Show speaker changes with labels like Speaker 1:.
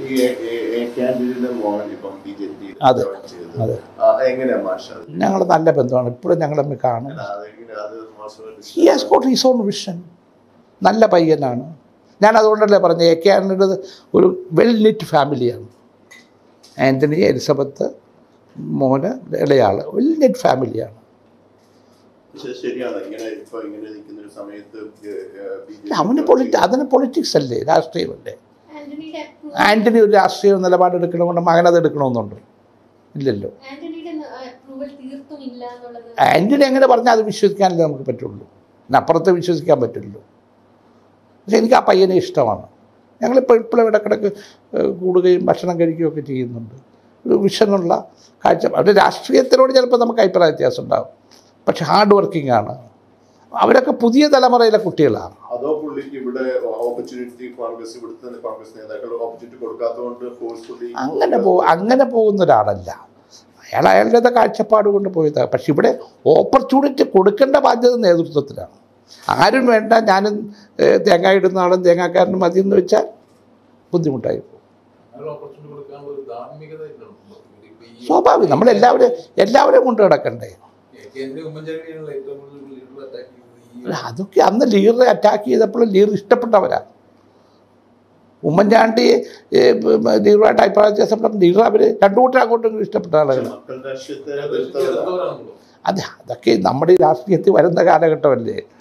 Speaker 1: ഈ A- A- A കാൻഡിഡേറ്റിന്റെ മോൻ ഇപ്പം ബി ജെ പി
Speaker 2: അതെ, അതെ.
Speaker 1: എങ്ങനെയാ മാഷ അത്
Speaker 2: ഞങ്ങൾ നല്ല ബന്ധമാണ് ഇപ്പോഴും ഞങ്ങൾ തമ്മിൽ കാണും
Speaker 1: അതെങ്ങനെ അത് മാഷ്
Speaker 2: he has got his own vision നല്ല പയ്യനാണ് ഞാൻ അതുകൊണ്ടല്ലേ പറഞ്ഞത് എ കെ ആൻ്റണിയുടെ ഒരു വെൽ നിറ്റ് ഫാമിലിയാണ് ആൻ്റണി എലിസബത്ത് മോന് ഇളയാൾ വെൽ നിറ്റ് ഫാമിലിയാണ്
Speaker 1: പക്ഷെ ശരിയാണ് ഇങ്ങനെ ഇപ്പൊ ഇങ്ങനെ നിൽക്കുന്ന ഒരു സമയത്ത്
Speaker 2: അല്ല, അവന് പൊളിറ്റി അതിന് പൊളിറ്റിക്സ് അല്ലേ രാഷ്ട്രീയമല്ലേ
Speaker 3: ആന്റണിയുടെ
Speaker 2: ആൻ്റണി ഒരു രാഷ്ട്രീയ നിലപാടെടുക്കണമെന്ന് മകനത് എടുക്കണമെന്നുണ്ട് ഇല്ലല്ലോ
Speaker 3: ആന്റണിയുടെ അപ്രൂവൽ തീർത്തും ഇല്ല എന്നുള്ളത്
Speaker 2: ആൻ്റണി എങ്ങനെ പറഞ്ഞാൽ അത് വിശ്വസിക്കാനല്ലേ നമുക്ക് പറ്റുള്ളൂ പിന്നെ അപ്പുറത്ത് വിശ്വസിക്കാൻ പറ്റില്ലല്ലോ പക്ഷെ എനിക്ക് ആ പയ്യനെ ഇഷ്ടമാണ് ഞങ്ങളിപ്പോൾ ഇപ്പോഴും ഇടക്കിടക്ക് ഏഹ്, കൂടുകയും ഭക്ഷണം കഴിക്കുകയൊക്കെ ചെയ്യുന്നുണ്ട് ഒരു വിഷനുള്ള കാഴ്ച അവരുടെ രാഷ്ട്രീയത്തിനോട് ചിലപ്പോൾ നമുക്ക് അഭിപ്രായ വ്യത്യാസം ഉണ്ടാകും പക്ഷെ ഹാർഡ് വർക്കിംഗ് ആണ് അവരൊക്കെ പുതിയ തലമുറയിലെ കുട്ടികളാണ്
Speaker 1: അതോ പുള്ളിക്ക് ഇവിടെ ഓപ്പർച്യൂണിറ്റി കോൺഗ്രസ് ഇവിടുത്തെ കോൺഗ്രസ് നേതാക്കൾ ഓപ്പർച്യൂണിറ്റി കൊടുക്കാത്തതുകൊണ്ട് ഫോഴ്സ്ഫുള്ളി
Speaker 2: അങ്ങനെ പോ അങ്ങനെ പോകുന്ന ഒരാളല്ല അയാൾ അയാളുടെ കാഴ്ചപ്പാട് കൊണ്ട് പോയതാണ് പക്ഷെ ഇവിടെ ഓപ്പർച്യൂണിറ്റി കൊടുക്കേണ്ട ബാധ്യത നേതൃത്വത്തിലാണ് ആരും വേണ്ട ഞാനും ഏഹ്, തേങ്ങ ഇടുന്ന ആളും തേങ്ങാക്കാരനും മതി എന്ന് വെച്ചാൽ ബുദ്ധിമുട്ടായി പോകും
Speaker 4: അതിനുള്ള ഓപ്പർച്യൂണിറ്റി കൊടുക്കാനുള്ള ഒരു ധാർമ്മികത ഇല്ലല്ലോ. ഇതിപ്പോ ഈ
Speaker 2: സ്വാഭാവികം നമ്മളെല്ലാവരും എല്ലാവരെയും കൊണ്ട് കിടക്കണ്ടേ
Speaker 4: കേന്ദ്ര ഉമ്മൻചാണ്ടിയാണല്ലോ ഏറ്റവും കൂടുതൽ ലീഡർ അറ്റാക്ക് ചെയ്തത് ഈ
Speaker 2: അല്ല, അതൊക്കെ അന്ന് ലീഡറെ അറ്റാക്ക് ചെയ്തപ്പോൾ ലീഡർ ഇഷ്ടപ്പെട്ടവരാ ഉമ്മൻചാണ്ടി ഏഹ്, ലീഡറുമായിട്ട് അഭിപ്രായ വ്യത്യാസപ്പെട്ടപ്പോൾ ലീഡർ അവർ രണ്ടു കൂട്ടരും അങ്ങോട്ടും ഇങ്ങോട്ടും ഇഷ്ടപ്പെട്ട ആളുകൾ
Speaker 1: മക്കൾ രാഷ്ട്രീയത്തെ
Speaker 4: അത്
Speaker 1: വെറുത്തവരാണ്.
Speaker 4: ചെറുതവരാണല്ലോ
Speaker 2: അതെ അതൊക്കെ നമ്മുടെ ഈ രാഷ്ട്രീയത്തിൽ വരുന്ന കാലഘട്ടമല്ലേ